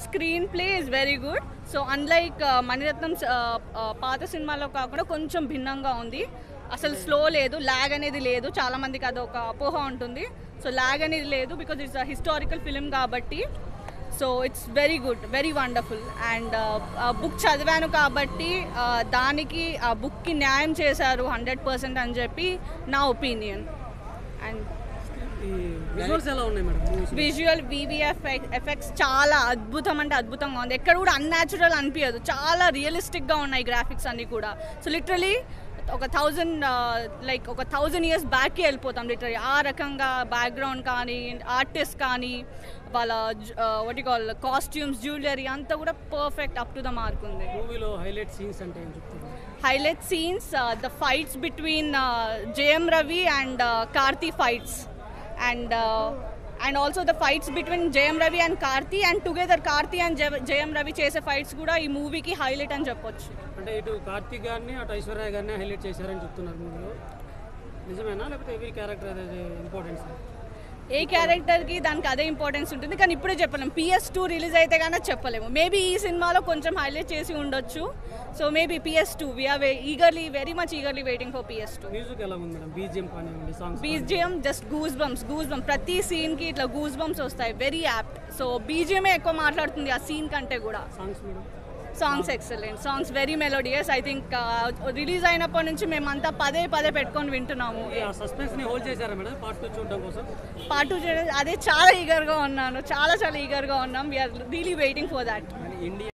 screen screenplay is very good so unlike Maniratnam uh, uh, పాత సినిమాలో కాకుండా కొంచెం భిన్నంగా ఉంది అసలు స్లో లేదు ల్యాగ్ అనేది లేదు చాలా మందికి అది ఒక అపోహ ఉంటుంది సో ల్యాగ్ అనేది లేదు బికాజ్ ఇట్స్ హిస్టారికల్ ఫిలిం కాబట్టి so it's very good very wonderful and book చదివాను కాబట్టి uh, దానికి ఆ బుక్కి న్యాయం చేశారు హండ్రెడ్ పర్సెంట్ అని చెప్పి నా ఒపీనియన్ అండ్ ఈ విజువల్స్ ఎలా ఉన్నాయి మేడం మూవీస్ విజువల్ వివిఎఫ్ ఎఫెక్ట్స్ చాలా అద్భుతం అంటే అద్భుతంగా ఉంది ఎక్కడ కూడా అన్యాచురల్ అనిపించదు చాలా రియలిస్టిక్గా ఉన్నాయి గ్రాఫిక్స్ అన్నీ కూడా సో లిటరలీ ఒక థౌజండ్ లైక్ ఒక థౌజండ్ ఇయర్స్ బ్యాక్కి వెళ్ళిపోతాం లిటరలీ ఆ రకంగా బ్యాక్గ్రౌండ్ కానీ ఆర్టిస్ట్ కానీ వాళ్ళ వాటి కాల్ కాస్ట్యూమ్స్ జ్యువెలరీ అంతా కూడా perfect up to the mark ఉంది మూవీలో హైలైట్ సీన్స్ అంటే ఏం చెప్తారు highlight scenes the fights between Jayam Ravi and Karthi fights and and also the fights between Jayam Ravi and Karthi and together Karthi and Jayam Ravi చేసే ఫైట్స్ కూడా ఈ మూవీకి హైలైట్ అని చెప్పొచ్చు అంటే ఇటు కార్తీక్ గారిని అటు ఐశ్వర్య గారిని హైలైట్ చేశారని చెప్తున్నారు మూవీలో నిజమేనా లేకపోతే ఎవరి క్యారెక్టర్ అదే ఇంపార్టెన్స్ ఏ క్యారెక్టర్కి దానికి అదే ఇంపార్టెన్స్ ఉంటుంది కానీ ఇప్పుడే చెప్పలేము పిఎస్ టూ రిలీజ్ అయితే కానీ చెప్పలేము మేబీ ఈ సినిమాలో కొంచెం హైలైట్ చేసి ఉండొచ్చు so maybe PS two we are eagerly very much eagerly waiting for PS two music ఎలా ఉంది మేడం బీజిఎం కానివ్వండి songs BGM just goose bumps goose bump ప్రతి సీన్కి ఇట్లా గూస్ బంప్స్ వస్తాయి వెరీ యాప్ట్ సో బీజిఎమే ఎక్కువ మాట్లాడుతుంది ఆ సీన్ కంటే కూడా songs madam songs excellent songs very melodious I think release అయినప్పటి నుంచి మేమంతా పదే పదే పెట్టుకొని వింటున్నాము ఆ సస్పెన్స్ ని హోల్డ్ చేశారా మేడం పార్ట్ టూ చూడడం కోసం పార్ట్ టూ అదే చాలా ఈగర్గా ఉన్నాను చాలా చాలా ఈగర్గా ఉన్నాం we are really waiting for that India